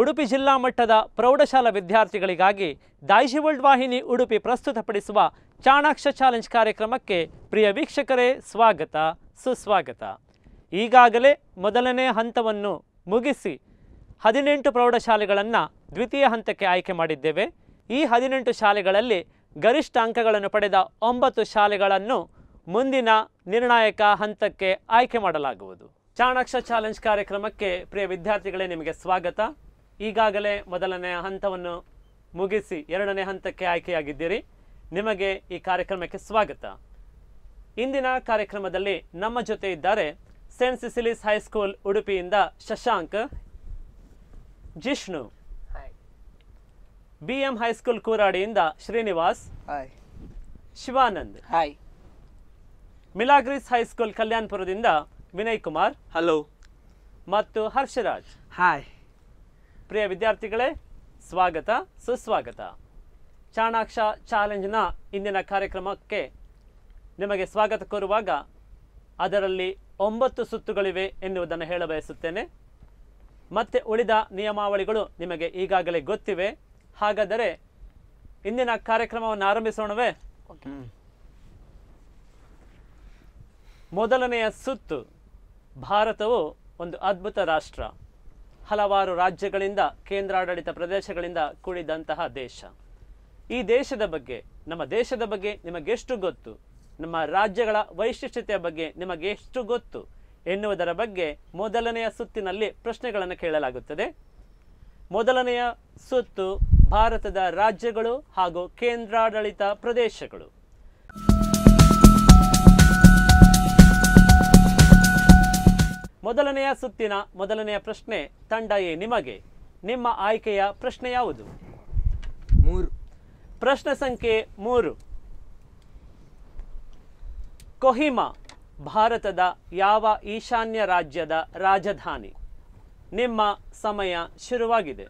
ಉಡುಪಿ ಜಿಲ್ಲಾ ಮಟ್ಟದ ಪ್ರೌಢಶಾಲಾ ವಿದ್ಯಾರ್ಥಿಗಳಿಗಾಗಿ ದಾಯಿಶಿ ವರ್ಲ್ಡ್ ವಾಹಿನಿ ಉಡುಪಿ ಪ್ರಸ್ತುತಪಡಿಸುವ ಚಾಣಾಕ್ಷ ಚಾಲೆಂಜ್ ಕಾರ್ಯಕ್ರಮಕ್ಕೆ ಪ್ರಿಯ ವೀಕ್ಷಕರೇ ಸ್ವಾಗತ ಸುಸ್ವಾಗತ ಈಗಾಗಲೇ ಮೊದಲನೇ ಹಂತವನ್ನು ಮುಗಿಸಿ ಹದಿನೆಂಟು ಪ್ರೌಢಶಾಲೆಗಳನ್ನು ದ್ವಿತೀಯ ಹಂತಕ್ಕೆ ಆಯ್ಕೆ ಮಾಡಿದ್ದೇವೆ ಈ ಹದಿನೆಂಟು ಶಾಲೆಗಳಲ್ಲಿ ಗರಿಷ್ಠ ಅಂಕಗಳನ್ನು ಪಡೆದ ಒಂಬತ್ತು ಶಾಲೆಗಳನ್ನು ಮುಂದಿನ ನಿರ್ಣಾಯಕ ಹಂತಕ್ಕೆ ಆಯ್ಕೆ ಮಾಡಲಾಗುವುದು ಚಾಣಾಕ್ಷ ಚಾಲೆಂಜ್ ಕಾರ್ಯಕ್ರಮಕ್ಕೆ ಪ್ರಿಯ ವಿದ್ಯಾರ್ಥಿಗಳೇ ನಿಮಗೆ ಸ್ವಾಗತ ಈಗಾಗಲೇ ಮೊದಲನೇ ಹಂತವನ್ನು ಮುಗಿಸಿ ಎರಡನೇ ಹಂತಕ್ಕೆ ಆಯ್ಕೆಯಾಗಿದ್ದೀರಿ ನಿಮಗೆ ಈ ಕಾರ್ಯಕ್ರಮಕ್ಕೆ ಸ್ವಾಗತ ಇಂದಿನ ಕಾರ್ಯಕ್ರಮದಲ್ಲಿ ನಮ್ಮ ಜೊತೆ ಇದ್ದಾರೆ ಸೇಂಟ್ ಸಿಸಿಲಿಸ್ ಹೈಸ್ಕೂಲ್ ಉಡುಪಿಯಿಂದ Shashank Jishnu B M high school ಕೂರಾಡಿಯಿಂದ Srinivas hi Shivanand hi Milagres high school ಕಲ್ಯಾಣಪುರದಿಂದ ವಿನಯ್ ಕುಮಾರ್ ಹಲೋ ಮತ್ತು ಹರ್ಷರಾಜ್ ಹಾಯ್ ಪ್ರಿಯ ವಿದ್ಯಾರ್ಥಿಗಳೇ ಸ್ವಾಗತ ಸುಸ್ವಾಗತ ಚಾಣಾಕ್ಷ ಚಾಲೆಂಜ್ನ ಇಂದಿನ ಕಾರ್ಯಕ್ರಮಕ್ಕೆ ನಿಮಗೆ ಸ್ವಾಗತ ಕೋರುವಾಗ ಅದರಲ್ಲಿ ಒಂಬತ್ತು ಸುತ್ತುಗಳಿವೆ ಎನ್ನುವುದನ್ನು ಹೇಳಬಯಸುತ್ತೇನೆ ಮತ್ತೆ ಉಳಿದ ನಿಯಮಾವಳಿಗಳು ನಿಮಗೆ ಈಗಾಗಲೇ ಗೊತ್ತಿವೆ ಹಾಗಾದರೆ ಇಂದಿನ ಕಾರ್ಯಕ್ರಮವನ್ನು ಆರಂಭಿಸೋಣವೇ ಮೊದಲನೆಯ ಸುತ್ತು ಭಾರತವು ಒಂದು ಅದ್ಭುತ ರಾಷ್ಟ್ರ ಹಲವಾರು ರಾಜ್ಯಗಳಿಂದ ಕೇಂದ್ರಾಡಳಿತ ಪ್ರದೇಶಗಳಿಂದ ಕೂಡಿದಂತಹ ದೇಶ ಈ ದೇಶದ ಬಗ್ಗೆ ನಮ್ಮ ದೇಶದ ಬಗ್ಗೆ ನಿಮಗೆಷ್ಟು ಗೊತ್ತು ನಮ್ಮ ರಾಜ್ಯಗಳ ವೈಶಿಷ್ಟ್ಯತೆಯ ಬಗ್ಗೆ ನಿಮಗೆ ಎಷ್ಟು ಗೊತ್ತು ಎನ್ನುವುದರ ಬಗ್ಗೆ ಮೊದಲನೆಯ ಸುತ್ತಿನಲ್ಲಿ ಪ್ರಶ್ನೆಗಳನ್ನು ಕೇಳಲಾಗುತ್ತದೆ ಮೊದಲನೆಯ ಸುತ್ತು ಭಾರತದ ರಾಜ್ಯಗಳು ಹಾಗೂ ಕೇಂದ್ರಾಡಳಿತ ಪ್ರದೇಶಗಳು ಮೊದಲನೆಯ ಸುತ್ತಿನ ಮೊದಲನೆಯ ಪ್ರಶ್ನೆ ತಂಡ ಎ ನಿಮಗೆ ನಿಮ್ಮ ಆಯ್ಕೆಯ ಪ್ರಶ್ನೆ ಯಾವುದು ಮೂರು ಪ್ರಶ್ನೆ ಸಂಖ್ಯೆ ಮೂರು ಕೊಹಿಮಾ ಭಾರತದ ಯಾವ ಈಶಾನ್ಯ ರಾಜ್ಯದ ರಾಜಧಾನಿ ನಿಮ್ಮ ಸಮಯ ಶುರುವಾಗಿದೆ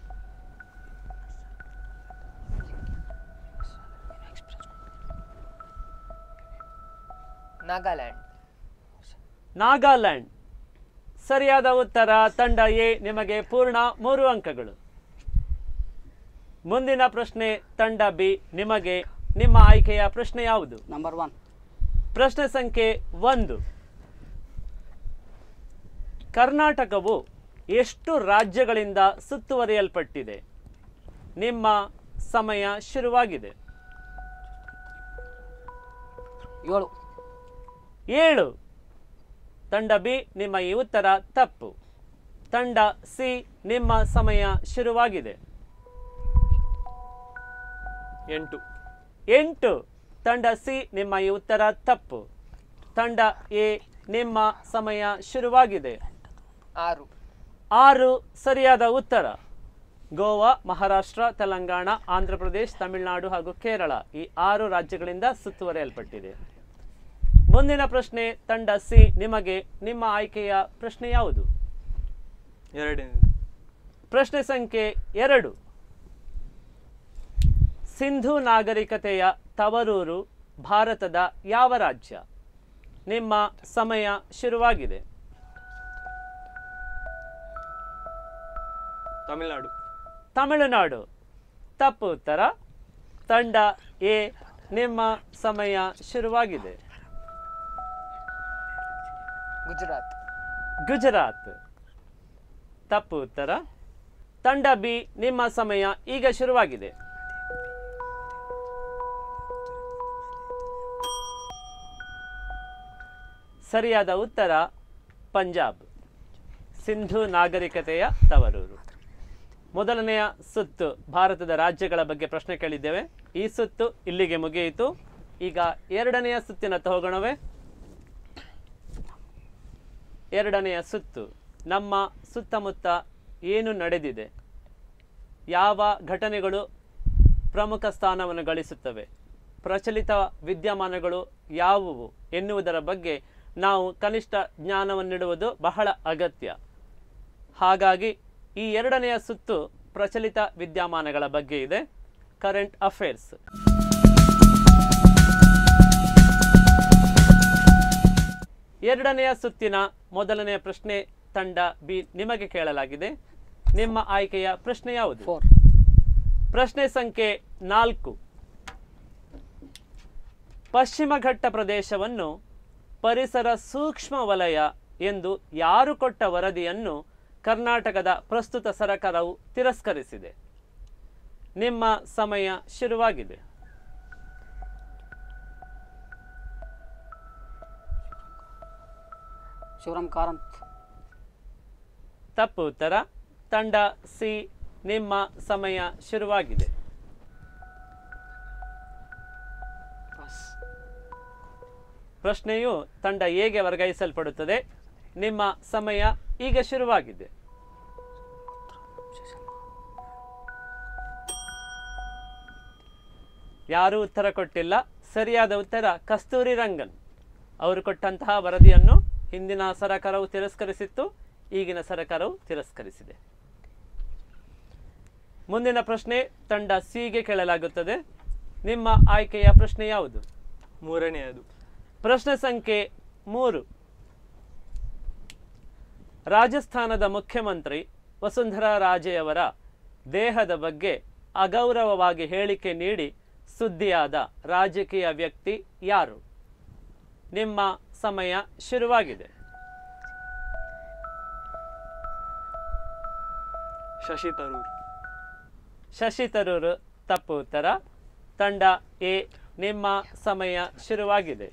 ನಾಗಾಲ್ಯಾಂಡ್ ನಾಗಾಲ್ಯಾಂಡ್ ಸರಿಯಾದ ಉತ್ತರ ತಂಡ ಎ ನಿಮಗೆ ಪೂರ್ಣ ಮೂರು ಅಂಕಗಳು ಮುಂದಿನ ಪ್ರಶ್ನೆ ತಂಡ ಬಿ ನಿಮಗೆ ನಿಮ್ಮ ಆಯ್ಕೆಯ ಪ್ರಶ್ನೆ ಯಾವುದು ನಂಬರ್ ಒನ್ ಪ್ರಶ್ನೆ ಸಂಖ್ಯೆ ಒಂದು ಕರ್ನಾಟಕವು ಎಷ್ಟು ರಾಜ್ಯಗಳಿಂದ ಸುತ್ತುವರಿಯಲ್ಪಟ್ಟಿದೆ ನಿಮ್ಮ ಸಮಯ ಶುರುವಾಗಿದೆ ಏಳು ಏಳು ತಂಡ ಬಿ ನಿಮ್ಮ ಈ ಉತ್ತರ ತಪ್ಪು ತಂಡ ಸಿ ನಿಮ್ಮ ಸಮಯ ಶುರುವಾಗಿದೆ ಎಂಟು ಎಂಟು ತಂಡ ಸಿ ನಿಮ್ಮ ಈ ಉತ್ತರ ತಪ್ಪು ತಂಡ ಎ ನಿಮ್ಮ ಸಮಯ ಶುರುವಾಗಿದೆ ಆರು ಆರು ಸರಿಯಾದ ಉತ್ತರ ಗೋವಾ ಮಹಾರಾಷ್ಟ್ರ ತೆಲಂಗಾಣ ಆಂಧ್ರ ಪ್ರದೇಶ್ ತಮಿಳುನಾಡು ಹಾಗೂ ಕೇರಳ ಈ ಆರು ರಾಜ್ಯಗಳಿಂದ ಸುತ್ತುವರಿಯಲ್ಪಟ್ಟಿದೆ ಮುಂದಿನ ಪ್ರಶ್ನೆ ತಂಡ ಸಿ ನಿಮಗೆ ನಿಮ್ಮ ಆಯ್ಕೆಯ ಪ್ರಶ್ನೆ ಯಾವುದು ಎರಡನೇ ಪ್ರಶ್ನೆ ಸಂಖ್ಯೆ ಎರಡು ಸಿಂಧು ನಾಗರಿಕತೆಯ ತವರೂರು ಭಾರತದ ಯಾವ ರಾಜ್ಯ ನಿಮ್ಮ ಸಮಯ ಶುರುವಾಗಿದೆ ತಮಿಳ್ನಾಡು ತಮಿಳುನಾಡು ತಪ್ಪು ಉತ್ತರ ತಂಡ ಎ ನಿಮ್ಮ ಸಮಯ ಶುರುವಾಗಿದೆ ಗುಜರಾತ್ ಗುಜರಾತ್ ತಪ್ಪು ಉತ್ತರ ತಂಡ ಬಿ ನಿಮ್ಮ ಸಮಯ ಈಗ ಶುರುವಾಗಿದೆ ಸರಿಯಾದ ಉತ್ತರ ಪಂಜಾಬ್ ಸಿಂಧು ನಾಗರಿಕತೆಯ ತವರೂರು ಮೊದಲನೆಯ ಸುತ್ತು ಭಾರತದ ರಾಜ್ಯಗಳ ಬಗ್ಗೆ ಪ್ರಶ್ನೆ ಕೇಳಿದ್ದೇವೆ ಈ ಸುತ್ತು ಇಲ್ಲಿಗೆ ಮುಗಿಯಿತು ಈಗ ಎರಡನೆಯ ಸುತ್ತಿನತ್ತ ಹೋಗೋಣವೇ ಎರಡನೆಯ ಸುತ್ತು ನಮ್ಮ ಸುತ್ತಮುತ್ತ ಏನು ನಡೆದಿದೆ ಯಾವ ಘಟನೆಗಳು ಪ್ರಮುಖ ಸ್ಥಾನವನ್ನು ಗಳಿಸುತ್ತವೆ ಪ್ರಚಲಿತ ವಿದ್ಯಮಾನಗಳು ಯಾವುವು ಎನ್ನುವುದರ ಬಗ್ಗೆ ನಾವು ಕನಿಷ್ಠ ಜ್ಞಾನವನ್ನಿಡುವುದು ಬಹಳ ಅಗತ್ಯ ಹಾಗಾಗಿ ಈ ಎರಡನೆಯ ಸುತ್ತು ಪ್ರಚಲಿತ ವಿದ್ಯಮಾನಗಳ ಬಗ್ಗೆ ಇದೆ ಕರೆಂಟ್ ಅಫೇರ್ಸ್ ಎರಡನೆಯ ಸುತ್ತಿನ ಮೊದಲನೆಯ ಪ್ರಶ್ನೆ ತಂಡ ಬಿ ನಿಮಗೆ ಕೇಳಲಾಗಿದೆ ನಿಮ್ಮ ಆಯ್ಕೆಯ ಪ್ರಶ್ನೆ ಯಾವುದು ಫೋರ್ ಪ್ರಶ್ನೆ ಸಂಖ್ಯೆ ನಾಲ್ಕು ಪಶ್ಚಿಮ ಘಟ್ಟ ಪ್ರದೇಶವನ್ನು ಪರಿಸರ ಸೂಕ್ಷ್ಮ ವಲಯ ಎಂದು ಯಾರು ಕೊಟ್ಟ ವರದಿಯನ್ನು ಕರ್ನಾಟಕದ ಪ್ರಸ್ತುತ ಸರ್ಕಾರವು ತಿರಸ್ಕರಿಸಿದೆ ನಿಮ್ಮ ಸಮಯ ಶುರುವಾಗಿದೆ ಶಿವರಾಮ್ ಕಾರಂತ್ ತಪ್ಪು ಉತ್ತರ ತಂಡ ಸಿ ನಿಮ್ಮ ಸಮಯ ಶುರುವಾಗಿದೆ ಪಾಸ್ ಪ್ರಶ್ನೆಯು ತಂಡ ಎಗೆ ವರ್ಗಾಯಿಸಲ್ಪಡುತ್ತದೆ ನಿಮ್ಮ ಸಮಯ ಈಗ ಶುರುವಾಗಿದೆ ಯಾರೂ ಉತ್ತರ ಕೊಟ್ಟಿಲ್ಲ ಸರಿಯಾದ ಉತ್ತರ ಕಸ್ತೂರಿ ರಂಗನ್ ಅವರು ಕೊಟ್ಟಂತಹ ವರದಿಯನ್ನು ಹಿಂದಿನ ಸರಕಾರವು ತಿರಸ್ಕರಿಸಿತ್ತು ಈಗಿನ ಸರಕಾರವು ತಿರಸ್ಕರಿಸಿದೆ ಮುಂದಿನ ಪ್ರಶ್ನೆ ತಂಡ ಸಿಗೆ ಕೇಳಲಾಗುತ್ತದೆ ನಿಮ್ಮ ಆಯ್ಕೆಯ ಪ್ರಶ್ನೆ ಯಾವುದು ಮೂರನೆಯದು ಪ್ರಶ್ನೆ ಸಂಖ್ಯೆ ಮೂರು ರಾಜಸ್ಥಾನದ ಮುಖ್ಯಮಂತ್ರಿ ವಸುಂಧರಾ ರಾಜೆಯವರ ದೇಹದ ಬಗ್ಗೆ ಅಗೌರವವಾಗಿ ಹೇಳಿಕೆ ನೀಡಿ ಸುದ್ದಿಯಾದ ರಾಜಕೀಯ ವ್ಯಕ್ತಿ ಯಾರು ನಿಮ್ಮ ಸಮಯ ಶುರುವಾಗಿದೆ ಶಶಿ ತರೂರ್ ಶಶಿ ತರೂರು ತಪ್ಪು ಉತ್ತರ ತಂಡ ಎ ನಿಮ್ಮ ಸಮಯ ಶುರುವಾಗಿದೆ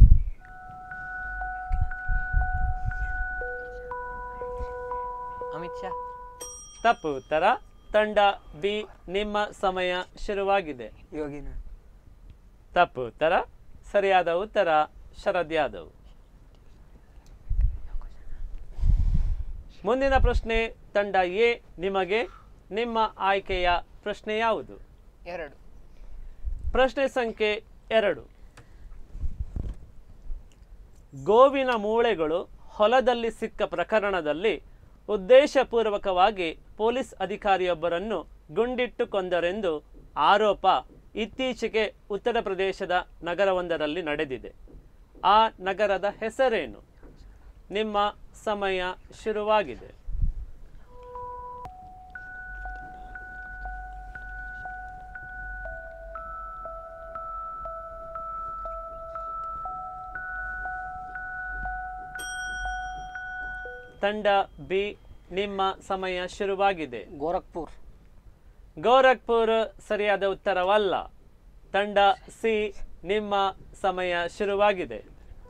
ಅಮಿತ್ ಶಾ ತಪ್ಪು ಉತ್ತರ ತಂಡ ಬಿ ನಿಮ್ಮ ಸಮಯ ಶುರುವಾಗಿದೆ ಯೋಗಿನ ತಪ್ಪು ಉತ್ತರ ಸರಿಯಾದ ಉತ್ತರ ಶರದ್ ಯಾದವ್ ಮುಂದಿನ ಪ್ರಶ್ನೆ ತಂಡ ಎ ನಿಮಗೆ ನಿಮ್ಮ ಆಯ್ಕೆಯ ಪ್ರಶ್ನೆ ಯಾವುದು ಎರಡು ಪ್ರಶ್ನೆ ಸಂಖ್ಯೆ ಎರಡು ಗೋವಿನ ಮೂಳೆಗಳು ಹೊಲದಲ್ಲಿ ಸಿಕ್ಕ ಪ್ರಕರಣದಲ್ಲಿ ಉದ್ದೇಶಪೂರ್ವಕವಾಗಿ ಪೊಲೀಸ್ ಅಧಿಕಾರಿಯೊಬ್ಬರನ್ನು ಗುಂಡಿಟ್ಟು ಕೊಂದರೆಂದು ಆರೋಪ ಇತ್ತೀಚೆಗೆ ಉತ್ತರ ಪ್ರದೇಶದ ನಗರವೊಂದರಲ್ಲಿ ನಡೆದಿದೆ ಆ ನಗರದ ಹೆಸರೇನು ನಿಮ್ಮ ಸಮಯ ಶುರುವಾಗಿದೆ ತಂಡ ಬಿ ನಿಮ್ಮ ಸಮಯ ಶುರುವಾಗಿದೆ ಗೋರಖ್ಪುರ್ ಗೋರಖ್ಪುರ್ ಸರಿಯಾದ ಉತ್ತರವಲ್ಲ ತಂಡ ಸಿ ನಿಮ್ಮ ಸಮಯ ಶುರುವಾಗಿದೆ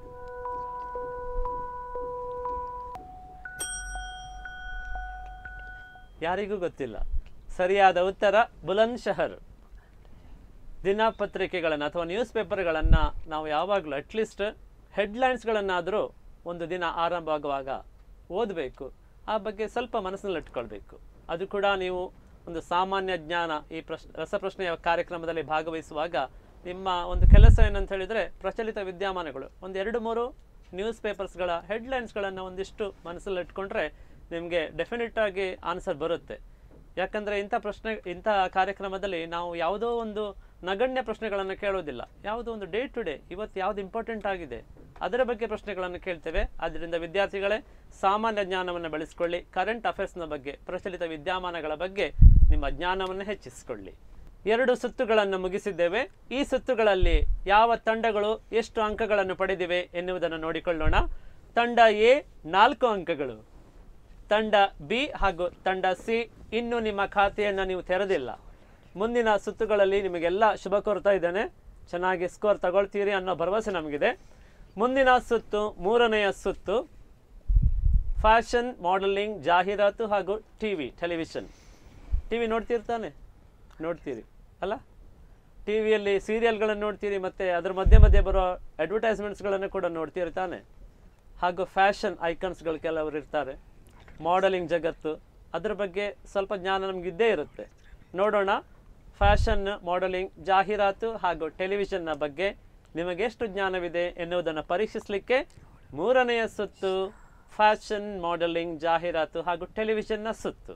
ಯಾರಿಗೂ ಗೊತ್ತಿಲ್ಲ ಸರಿಯಾದ ಉತ್ತರ ಬುಲಂದ್ ಶಹರ್ ದಿನಪತ್ರಿಕೆಗಳನ್ನು ಅಥವಾ ನ್ಯೂಸ್ ಪೇಪರ್ಗಳನ್ನು ನಾವು ಯಾವಾಗಲೂ ಅಟ್ಲೀಸ್ಟ್ ಹೆಡ್ಲೈನ್ಸ್ಗಳನ್ನಾದರೂ ಒಂದು ದಿನ ಆರಂಭವಾಗುವಾಗ ಓದಬೇಕು ಆ ಬಗ್ಗೆ ಸ್ವಲ್ಪ ಮನಸ್ಸಿನಲ್ಲಿ ಇಟ್ಕೊಳ್ಬೇಕು ಅದು ಕೂಡ ನೀವು ಒಂದು ಸಾಮಾನ್ಯ ಜ್ಞಾನ ಈ ಪ್ರಶ್ ರಸಪ್ರಶ್ನೆಯ ಕಾರ್ಯಕ್ರಮದಲ್ಲಿ ಭಾಗವಹಿಸುವಾಗ ನಿಮ್ಮ ಒಂದು ಕೆಲಸ ಏನಂತ ಹೇಳಿದರೆ ಪ್ರಚಲಿತ ವಿದ್ಯಮಾನಗಳು ಒಂದು ಎರಡು ಮೂರು ನ್ಯೂಸ್ ಪೇಪರ್ಸ್ಗಳ ಹೆಡ್ಲೈನ್ಸ್ಗಳನ್ನು ಒಂದಿಷ್ಟು ಮನಸ್ಸಲ್ಲಿ ಇಟ್ಕೊಂಡ್ರೆ ನಿಮಗೆ ಡೆಫಿನೆಟ್ ಆಗಿ ಆನ್ಸರ್ ಬರುತ್ತೆ ಯಾಕಂದರೆ ಇಂಥ ಪ್ರಶ್ನೆ ಇಂಥ ಕಾರ್ಯಕ್ರಮದಲ್ಲಿ ನಾವು ಯಾವುದೋ ಒಂದು ನಗಣ್ಯ ಪ್ರಶ್ನೆಗಳನ್ನು ಕೇಳೋದಿಲ್ಲ ಯಾವುದೋ ಒಂದು ಡೇ ಟು ಡೇ ಇವತ್ತು ಯಾವುದು ಇಂಪಾರ್ಟೆಂಟ್ ಆಗಿದೆ ಅದರ ಬಗ್ಗೆ ಪ್ರಶ್ನೆಗಳನ್ನು ಕೇಳ್ತೇವೆ ಆದ್ದರಿಂದ ವಿದ್ಯಾರ್ಥಿಗಳೇ ಸಾಮಾನ್ಯ ಜ್ಞಾನವನ್ನು ಬೆಳೆಸ್ಕೊಳ್ಳಿ ಕರೆಂಟ್ ಅಫೇರ್ಸ್ನ ಬಗ್ಗೆ ಪ್ರಚಲಿತ ವಿದ್ಯಮಾನಗಳ ಬಗ್ಗೆ ನಿಮ್ಮ ಜ್ಞಾನವನ್ನು ಹೆಚ್ಚಿಸಿಕೊಳ್ಳಿ ಎರಡು ಸುತ್ತುಗಳನ್ನು ಮುಗಿಸಿದ್ದೇವೆ ಈ ಸುತ್ತುಗಳಲ್ಲಿ ಯಾವ ತಂಡಗಳು ಎಷ್ಟು ಅಂಕಗಳನ್ನು ಪಡೆದಿವೆ ಎನ್ನುವುದನ್ನು ನೋಡಿಕೊಳ್ಳೋಣ ತಂಡ ಎ ನಾಲ್ಕು ಅಂಕಗಳು ತಂಡ ಬಿ ಹಾಗೂ ತಂಡ ಸಿ ಇನ್ನು ನಿಮ್ಮ ಖಾತೆಯನ್ನು ನೀವು ತೆರೆದಿಲ್ಲ ಮುಂದಿನ ಸುತ್ತುಗಳಲ್ಲಿ ನಿಮಗೆಲ್ಲ ಶುಭ ಕೋರ್ತಾ ಇದ್ದೇನೆ ಚೆನ್ನಾಗಿ ಸ್ಕೋರ್ ತಗೊಳ್ತೀರಿ ಅನ್ನೋ ಭರವಸೆ ನಮಗಿದೆ ಮುಂದಿನ ಸುತ್ತು ಮೂರನೆಯ ಸುತ್ತು ಫ್ಯಾಷನ್ ಮಾಡಲಿಂಗ್ ಜಾಹೀರಾತು ಹಾಗೂ T V television T V ನೋಡ್ತಿರ್ತಾನೆ ನೋಡ್ತೀರಿ ಅಲ್ಲ ಟಿ ವಿಯಲ್ಲಿ ಸೀರಿಯಲ್ಗಳನ್ನು ನೋಡ್ತೀರಿ ಮತ್ತು ಅದ್ರ ಮಧ್ಯೆ ಮಧ್ಯೆ ಬರೋ ಅಡ್ವರ್ಟೈಸ್ಮೆಂಟ್ಸ್ಗಳನ್ನು ಕೂಡ ನೋಡ್ತಿರ್ತಾನೆ ಹಾಗೂ ಫ್ಯಾಷನ್ ಐಕನ್ಸ್ಗಳು ಕೆಲವರು ಇರ್ತಾರೆ ಮಾಡಲಿಂಗ್ ಜಗತ್ತು ಅದ್ರ ಬಗ್ಗೆ ಸ್ವಲ್ಪ ಜ್ಞಾನ ನಮಗಿದ್ದೇ ಇರುತ್ತೆ ನೋಡೋಣ ಫ್ಯಾಷನ್ ಮಾಡಲಿಂಗ್ ಜಾಹೀರಾತು ಹಾಗೂ ಟೆಲಿವಿಷನ್ನ ಬಗ್ಗೆ ನಿಮಗೆಷ್ಟು ಜ್ಞಾನವಿದೆ ಎನ್ನುವುದನ್ನು ಪರೀಕ್ಷಿಸಲಿಕ್ಕೆ ಮೂರನೆಯ ಸುತ್ತು ಫ್ಯಾಷನ್ ಮಾಡಲಿಂಗ್ ಜಾಹೀರಾತು ಹಾಗೂ ಟೆಲಿವಿಷನ್ನ ಸುತ್ತು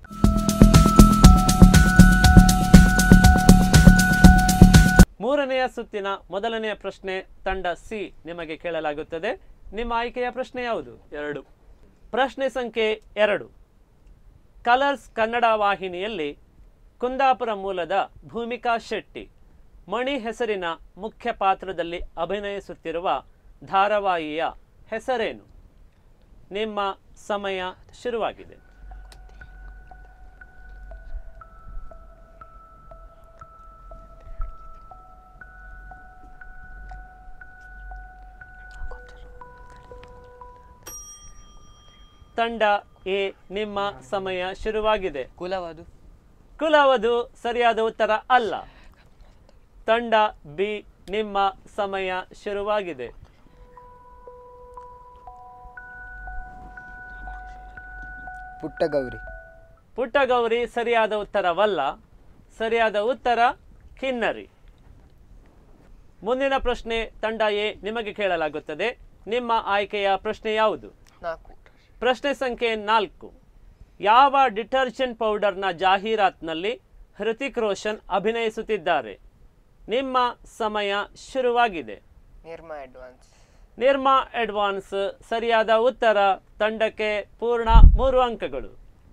ಮೂರನೆಯ ಸುತ್ತಿನ ಮೊದಲನೆಯ ಪ್ರಶ್ನೆ ತಂಡ ಸಿ ನಿಮಗೆ ಕೇಳಲಾಗುತ್ತದೆ ನಿಮ್ಮ ಆಯ್ಕೆಯ ಪ್ರಶ್ನೆ ಯಾವುದು ಎರಡು ಪ್ರಶ್ನೆ ಸಂಖ್ಯೆ ಎರಡು ಕಲರ್ಸ್ ಕನ್ನಡ ವಾಹಿನಿಯಲ್ಲಿ ಕುಂದಾಪುರ ಮೂಲದ ಭೂಮಿಕಾ ಶೆಟ್ಟಿ ಮಣಿ ಹೆಸರಿನ ಮುಖ್ಯ ಪಾತ್ರದಲ್ಲಿ ಅಭಿನಯಿಸುತ್ತಿರುವ ಧಾರಾವಾಹಿಯ ಹೆಸರೇನು ನಿಮ್ಮ ಸಮಯ ಶುರುವಾಗಿದೆ ತಂಡ ಎ ನಿಮ್ಮ ಸಮಯ ಶುರುವಾಗಿದೆ ಕುಲವದು ಕುಲವದು ಸರಿಯಾದ ಉತ್ತರ ಅಲ್ಲ ತಂಡ ಬಿ ನಿಮ್ಮ ಸಮಯ ಶುರುವಾಗಿದೆ ಪುಟ್ಟಗೌರಿ ಪುಟ್ಟಗೌರಿ ಸರಿಯಾದ ಉತ್ತರವಲ್ಲ ಸರಿಯಾದ ಉತ್ತರ ಕಿನ್ನರಿ ಮುಂದಿನ ಪ್ರಶ್ನೆ ತಂಡ ಎ ನಿಮಗೆ ಕೇಳಲಾಗುತ್ತದೆ ನಿಮ್ಮ ಆಯ್ಕೆಯ ಪ್ರಶ್ನೆ ಯಾವುದು ನಾಲ್ಕು ಪ್ರಶ್ನೆ ಸಂಖ್ಯೆ ನಾಲ್ಕು ಯಾವ ಡಿಟರ್ಜೆಂಟ್ ಪೌಡರ್ನ ಜಾಹೀರಾತಿನಲ್ಲಿ ಹೃತಿಕ್ ರೋಷನ್ ಅಭಿನಯಿಸುತ್ತಿದ್ದಾರೆ ನಿಮ್ಮ ಸಮಯ ಶುರುವಾಗಿದೆ ನಿರ್ಮಾ ಅಡ್ವಾನ್ಸ್ ನಿರ್ಮಾ ಅಡ್ವಾನ್ಸ್ ಸರಿಯಾದ ಉತ್ತರ ತಂಡಕ್ಕೆ ಪೂರ್ಣ ಮೂರು ಅಂಕಗಳು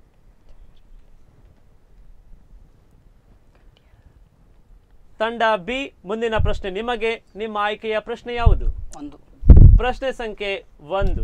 ತಂಡ ಬಿ ಮುಂದಿನ ಪ್ರಶ್ನೆ ನಿಮಗೆ ನಿಮ್ಮ ಆಯ್ಕೆಯ ಪ್ರಶ್ನೆ ಯಾವುದು ಒಂದು ಪ್ರಶ್ನೆ ಸಂಖ್ಯೆ ಒಂದು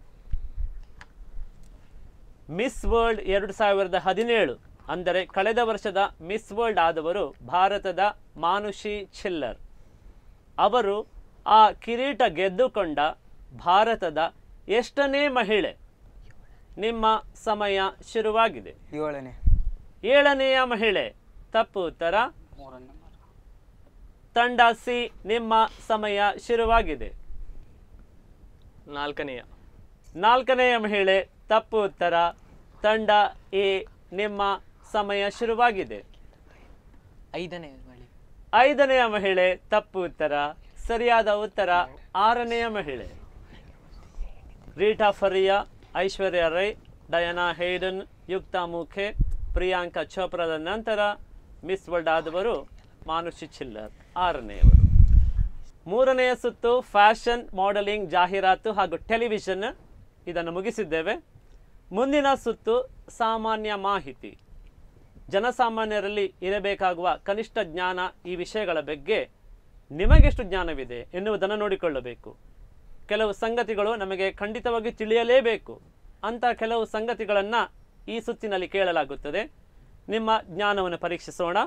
ಮಿಸ್ ವರ್ಲ್ಡ್ ಎರಡು ಸಾವಿರದ ಹದಿನೇಳು ಅಂದರೆ ಕಳೆದ ವರ್ಷದ ಮಿಸ್ ವರ್ಲ್ಡ್ ಆದವರು ಭಾರತದ ಮಾನುಷಿ ಚಿಲ್ಲರ್ ಅವರು ಆ ಕಿರೀಟ ಗೆದ್ದುಕೊಂಡ ಭಾರತದ ಎಷ್ಟನೇ ಮಹಿಳೆ ನಿಮ್ಮ ಸಮಯ ಶುರುವಾಗಿದೆ ಏಳನೇ ಏಳನೆಯ ಮಹಿಳೆ ತಪ್ಪು ಉತ್ತರ ಮೂರನೇ ತಂಡ ಸಿ ನಿಮ್ಮ ಸಮಯ ಶುರುವಾಗಿದೆ ನಾಲ್ಕನೆಯ ನಾಲ್ಕನೆಯ ಮಹಿಳೆ ತಪ್ಪು ಉತ್ತರ ತಂಡ ಎ ನಿಮ್ಮ ಸಮಯ ಶುರುವಾಗಿದೆ ಐದನೇ ಮಳಿ ಐದನೆಯ ಮಹಿಳೆ ತಪ್ಪು ಉತ್ತರ ಸರಿಯಾದ ಉತ್ತರ ಆರನೆಯ ಮಹಿಳೆ ರೀಟಾ ಫರಿಯಾ ಐಶ್ವರ್ಯ ರೈ ಡಯಾನಾ ಹೈಡನ್ ಯುಕ್ತಾ ಮುಖೆ ಪ್ರಿಯಾಂಕಾ ಚೋಪ್ರಾದ ನಂತರ ಮಿಸ್ ವರ್ಲ್ಡ್ ಆದವರು ಮಾನುಷಿ ಚಿಲ್ಲರ್ ಆರನೆಯವರು ಮೂರನೆಯ ಸುತ್ತು ಫ್ಯಾಷನ್ ಮಾಡೆಲಿಂಗ್ ಜಾಹೀರಾತು ಹಾಗೂ ಟೆಲಿವಿಷನ್ ಇದನ್ನು ಮುಗಿಸಿದ್ದೇವೆ ಮುಂದಿನ ಸುತ್ತು ಸಾಮಾನ್ಯ ಮಾಹಿತಿ ಜನಸಾಮಾನ್ಯರಲ್ಲಿ ಇರಬೇಕಾಗುವ ಕನಿಷ್ಠ ಜ್ಞಾನ ಈ ವಿಷಯಗಳ ಬಗ್ಗೆ ನಿಮಗೆಷ್ಟು ಜ್ಞಾನವಿದೆ ಎನ್ನುವುದನ್ನು ನೋಡಿಕೊಳ್ಳಬೇಕು ಕೆಲವು ಸಂಗತಿಗಳು ನಮಗೆ ಖಂಡಿತವಾಗಿ ತಿಳಿಯಲೇಬೇಕು ಅಂತ ಕೆಲವು ಸಂಗತಿಗಳನ್ನು ಈ ಸುತ್ತಿನಲ್ಲಿ ಕೇಳಲಾಗುತ್ತದೆ ನಿಮ್ಮ ಜ್ಞಾನವನ್ನು ಪರೀಕ್ಷಿಸೋಣ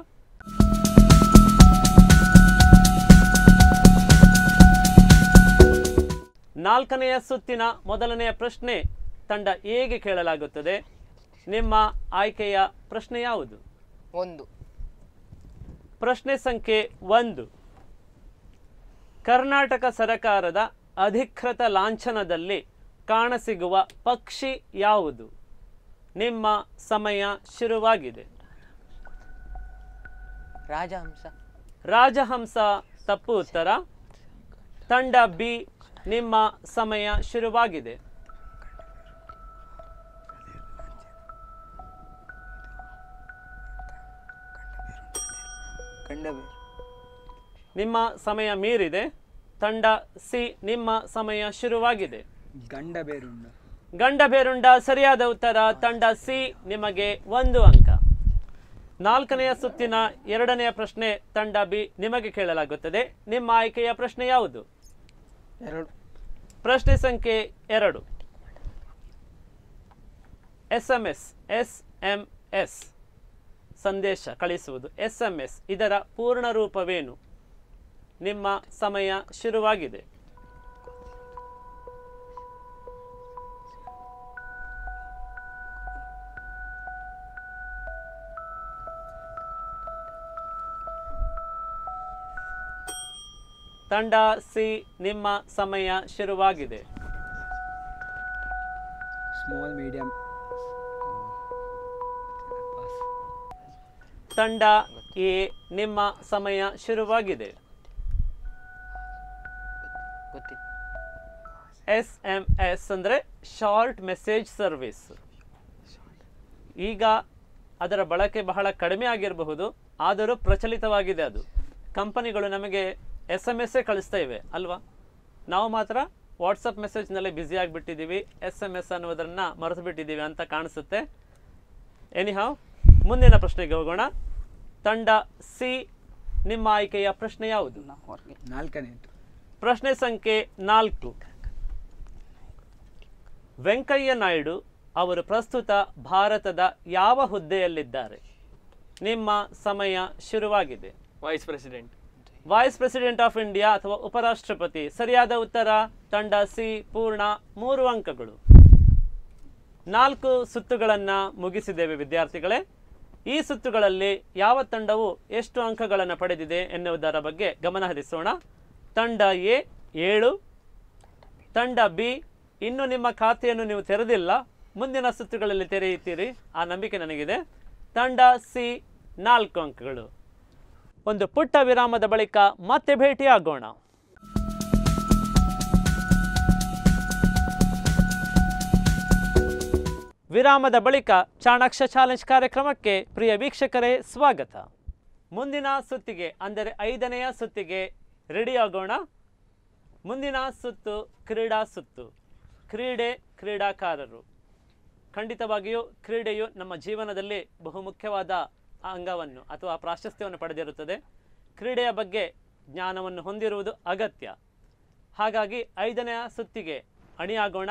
ನಾಲ್ಕನೆಯ ಸುತ್ತಿನ ಮೊದಲನೆಯ ಪ್ರಶ್ನೆ ತಂಡ ಹೇಗೆ ಕೇಳಲಾಗುತ್ತದೆ ನಿಮ್ಮ ಆಯ್ಕೆಯ ಪ್ರಶ್ನೆ ಯಾವುದು ಒಂದು ಪ್ರಶ್ನೆ ಸಂಖ್ಯೆ ಒಂದು ಕರ್ನಾಟಕ ಸರಕಾರದ ಅಧಿಕೃತ ಲಾಂಛನದಲ್ಲಿ ಕಾಣಸಿಗುವ ಪಕ್ಷಿ ಯಾವುದು ನಿಮ್ಮ ಸಮಯ ಶುರುವಾಗಿದೆ ರಾಜಹಂಸ ರಾಜಹಂಸ ತಪ್ಪು ಉತ್ತರ ತಂಡ ಬಿ ನಿಮ್ಮ ಸಮಯ ಶುರುವಾಗಿದೆ ಕಂಡಬೇರು ನಿಮ್ಮ ಸಮಯ ಮೀರಿದೆ ತಂಡ ಸಿ ನಿಮ್ಮ ಸಮಯ ಶುರುವಾಗಿದೆ ಗಂಡಬೇರುಂಡ ಗಂಡಬೇರುಂಡ ಸರಿಯಾದ ಉತ್ತರ ತಂಡ ಸಿ ನಿಮಗೆ ಒಂದು ಅಂಕ ನಾಲ್ಕನೆಯ ಸುತ್ತಿನ ಎರಡನೆಯ ಪ್ರಶ್ನೆ ತಂಡ ಬಿ ನಿಮಗೆ ಕೇಳಲಾಗುತ್ತದೆ ನಿಮ್ಮ ಆಯ್ಕೆಯ ಪ್ರಶ್ನೆ ಯಾವುದು ಎರಡು ಪ್ರಶ್ನೆ ಸಂಖ್ಯೆ ಎರಡು S M S S M S ಸಂದೇಶ ಕಳಿಸುವುದು ಎಸ್ ಎಂ ಎಸ್ ಇದರ ಪೂರ್ಣ ರೂಪವೇನು ನಿಮ್ಮ ಸಮಯ ಶುರುವಾಗಿದೆ ತಂಡ ಸಿ ನಿಮ್ಮ ಸಮಯ ಶುರುವಾಗಿದೆ ಸ್ಮಾಲ್ ಮೀಡಿಯಂ ತಂಡ ಎ ನಿಮ್ಮ ಸಮಯ ಶುರುವಾಗಿದೆ ಗೊತ್ತಿತ್ತು ಎಸ್ ಎಂ ಎಸ್ ಅಂದರೆ ಶಾರ್ಟ್ ಮೆಸೇಜ್ ಸರ್ವಿಸ್ ಈಗ ಅದರ ಬಳಕೆ ಬಹಳ ಕಡಿಮೆ ಆಗಿರಬಹುದು ಆದರೂ ಪ್ರಚಲಿತವಾಗಿದೆ ಅದು ಕಂಪನಿಗಳು ನಮಗೆ ಎಸ್ ಎಮ್ ಎಸ್ಸೇ ಕಳಿಸ್ತಾ ಇವೆ ಅಲ್ವಾ ನಾವು ಮಾತ್ರ ವಾಟ್ಸಪ್ ಮೆಸೇಜ್ನಲ್ಲೇ ಬ್ಯುಸಿ ಆಗಿಬಿಟ್ಟಿದ್ದೀವಿ ಎಸ್ ಎಮ್ ಎಸ್ ಅನ್ನೋದನ್ನು ಮರೆತು ಬಿಟ್ಟಿದ್ದೀವಿ ಅಂತ ಕಾಣಿಸುತ್ತೆ ಎನಿಹಾವ್ ಮುಂದಿನ ಪ್ರಶ್ನೆಗೆ ಹೋಗೋಣ ತಂಡ ಸಿ ನಿಮ್ಮ ಆಯ್ಕೆಯ ಪ್ರಶ್ನೆ ಯಾವುದು ನಾಲ್ಕನೇದು ಪ್ರಶ್ನೆ ಸಂಖ್ಯೆ ನಾಲ್ಕು ವೆಂಕಯ್ಯ ನಾಯ್ಡು ಅವರು ಪ್ರಸ್ತುತ ಭಾರತದ ಯಾವ ಹುದ್ದೆಯಲ್ಲಿದ್ದಾರೆ ನಿಮ್ಮ ಸಮಯ ಶುರುವಾಗಿದೆ vice president vice president of India ಅಥವಾ ಉಪರಾಷ್ಟ್ರಪತಿ ಸರಿಯಾದ ಉತ್ತರ ತಂಡ ಸಿ ಪೂರ್ಣ ಮೂರು ಅಂಕಗಳು ನಾಲ್ಕು ಸುತ್ತುಗಳನ್ನು ಮುಗಿಸಿದ್ದೇವೆ ವಿದ್ಯಾರ್ಥಿಗಳೇ ಈ ಸುತ್ತುಗಳಲ್ಲಿ ಯಾವ ತಂಡವು ಎಷ್ಟು ಅಂಕಗಳನ್ನು ಪಡೆದಿದೆ ಎನ್ನುವುದರ ಬಗ್ಗೆ ಗಮನ ಹರಿಸೋಣ ತಂಡ ಎ ಏಳು ತಂಡ ಬಿ ಇನ್ನು ನಿಮ್ಮ ಖಾತೆಯನ್ನು ನೀವು ತೆರೆದಿಲ್ಲ ಮುಂದಿನ ಸುತ್ತುಗಳಲ್ಲಿ ತೆರೆಯುತ್ತೀರಿ ಆ ನಂಬಿಕೆ ನನಗಿದೆ ತಂಡ ಸಿ ನಾಲ್ಕು ಅಂಕಗಳು ಒಂದು ಪುಟ್ಟ ವಿರಾಮದ ಬಳಿಕ ಮತ್ತೆ ಭೇಟಿಯಾಗೋಣ ವಿರಾಮದ ಬಳಿಕ ಚಾಣಾಕ್ಷ ಚಾಲೆಂಜ್ ಕಾರ್ಯಕ್ರಮಕ್ಕೆ ಪ್ರಿಯ ವೀಕ್ಷಕರೇ ಸ್ವಾಗತ ಮುಂದಿನ ಸುತ್ತಿಗೆ ಅಂದರೆ ಐದನೆಯ ಸುತ್ತಿಗೆ ರೆಡಿ ಆಗೋಣ ಮುಂದಿನ ಸುತ್ತು ಕ್ರೀಡಾ ಸುತ್ತು ಕ್ರೀಡೆ ಕ್ರೀಡಾಕಾರರು ಖಂಡಿತವಾಗಿಯೂ ಕ್ರೀಡೆಯು ನಮ್ಮ ಜೀವನದಲ್ಲಿ ಬಹುಮುಖ್ಯವಾದ ಅಂಗವನ್ನು ಅಥವಾ ಪ್ರಾಶಸ್ತ್ಯವನ್ನು ಪಡೆದಿರುತ್ತದೆ ಕ್ರೀಡೆಯ ಬಗ್ಗೆ ಜ್ಞಾನವನ್ನು ಹೊಂದಿರುವುದು ಅಗತ್ಯ ಹಾಗಾಗಿ ಐದನೆಯ ಸುತ್ತಿಗೆ ಅಣಿಯಾಗೋಣ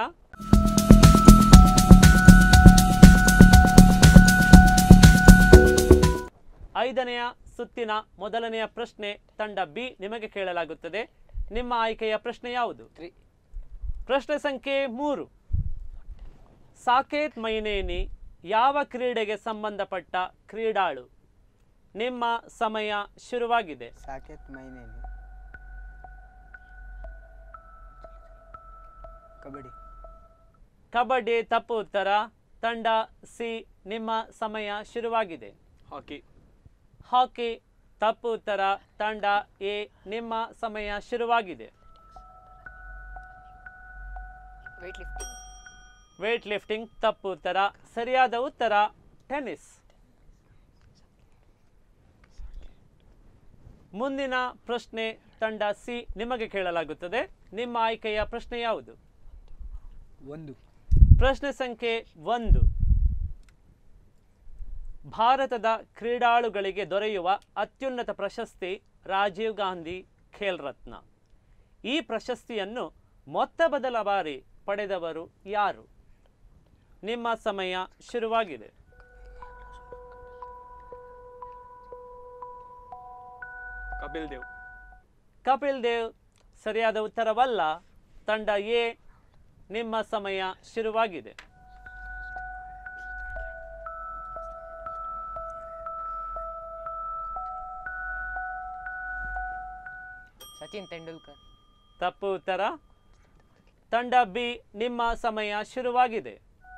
ಐದನೆಯ ಸುತ್ತಿನ ಮೊದಲನೆಯ ಪ್ರಶ್ನೆ ತಂಡ ಬಿ ನಿಮಗೆ ಕೇಳಲಾಗುತ್ತದೆ ನಿಮ್ಮ ಆಯ್ಕೆಯ ಪ್ರಶ್ನೆ ಯಾವುದು ತ್ರೀ ಪ್ರಶ್ನೆ ಸಂಖ್ಯೆ ಮೂರು ಸಾಕೇತ್ ಮೈನೇನಿ ಯಾವ ಕ್ರೀಡೆಗೆ ಸಂಬಂಧಪಟ್ಟ ಕ್ರೀಡಾಳು ನಿಮ್ಮ ಸಮಯ ಶುರುವಾಗಿದೆ ಸಾಕೇತ್ ಮೈನೇನಿ ಕಬಡ್ಡಿ ಕಬಡ್ಡಿ ತಪ್ಪು ಉತ್ತರ ತಂಡ ಸಿ ನಿಮ್ಮ ಸಮಯ ಶುರುವಾಗಿದೆ ಹಾಕಿ ಹಾಕಿ ತಪ್ಪು ಉತ್ತರ ತಂಡ ಎ ನಿಮ್ಮ ಸಮಯ ಶುರುವಾಗಿದೆ ವೇಟ್ ಲಿಫ್ಟಿಂಗ್ ವೇಟ್ ಲಿಫ್ಟಿಂಗ್ ತಪ್ಪು ಉತ್ತರ ಸರಿಯಾದ ಉತ್ತರ ಟೆನ್ನಿಸ್ ಮುಂದಿನ ಪ್ರಶ್ನೆ ತಂಡ ಸಿ ನಿಮಗೆ ಕೇಳಲಾಗುತ್ತದೆ ನಿಮ್ಮ ಆಯ್ಕೆಯ ಪ್ರಶ್ನೆ ಯಾವುದು ಒಂದು ಪ್ರಶ್ನೆ ಸಂಖ್ಯೆ ಒಂದು ಭಾರತದ ಕ್ರೀಡಾಳುಗಳಿಗೆ ದೊರೆಯುವ ಅತ್ಯುನ್ನತ ಪ್ರಶಸ್ತಿ ರಾಜೀವ್ ಗಾಂಧಿ ಖೇಲ್ ರತ್ನ ಈ ಪ್ರಶಸ್ತಿಯನ್ನು ಮೊತ್ತ ಮೊದಲ ಬಾರಿ ಪಡೆದವರು ಯಾರು ನಿಮ್ಮ ಸಮಯ ಶುರುವಾಗಿದೆ ಕಪಿಲ್ ದೇವ್ ಕಪಿಲ್ ದೇವ್ ಸರಿಯಾದ ಉತ್ತರವಲ್ಲ ತಂಡ ಎ ನಿಮ್ಮ ಸಮಯ ಶುರುವಾಗಿದೆ ಸಚಿನ್ ತೆಂಡೂಲ್ಕರ್ ತಪ್ಪು ಉತ್ತರ ತಂಡ ಬಿ ನಿಮ್ಮ ಸಮಯ ಶುರುವಾಗಿದೆ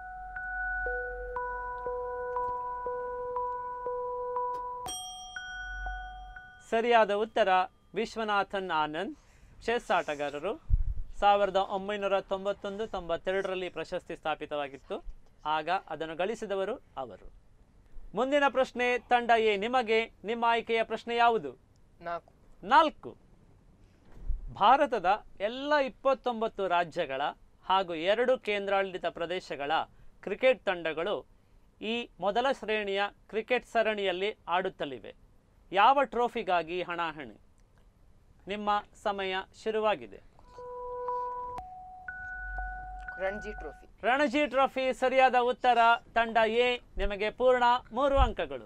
ಸರಿಯಾದ ಉತ್ತರ ವಿಶ್ವನಾಥನ್ ಆನಂದ್ ಚೆಸ್ ಆಟಗಾರರು ಸಾವಿರದ ಒಂಬೈನೂರ ತೊಂಬತ್ತೊಂದು ತೊಂಬತ್ತೆರಡರಲ್ಲಿ ಪ್ರಶಸ್ತಿ ಸ್ಥಾಪಿತವಾಗಿತ್ತು ಆಗ ಅದನ್ನು ಗಳಿಸಿದವರು ಅವರು ಮುಂದಿನ ಪ್ರಶ್ನೆ ತಂಡ ಎ ನಿಮಗೆ ನಿಮ್ಮ ಆಯ್ಕೆಯ ಪ್ರಶ್ನೆ ಯಾವುದು ನಾಲ್ಕು ನಾಲ್ಕು ಭಾರತದ ಎಲ್ಲ ಇಪ್ಪತ್ತೊಂಬತ್ತು ರಾಜ್ಯಗಳ ಹಾಗೂ ಎರಡು ಕೇಂದ್ರಾಡಳಿತ ಪ್ರದೇಶಗಳ ಕ್ರಿಕೆಟ್ ತಂಡಗಳು ಈ ಮೊದಲ ಶ್ರೇಣಿಯ ಕ್ರಿಕೆಟ್ ಸರಣಿಯಲ್ಲಿ ಆಡುತ್ತಲಿವೆ ಯಾವ ಟ್ರೋಫಿಗಾಗಿ ಹಣಾಹಣಿ ನಿಮ್ಮ ಸಮಯ ಶುರುವಾಗಿದೆ ರಣಜಿ ಟ್ರೋಫಿ ರಣಜಿ ಟ್ರೋಫಿ ಸರಿಯಾದ ಉತ್ತರ ತಂಡ ಎ ನಿಮಗೆ ಪೂರ್ಣ ಮೂರು ಅಂಕಗಳು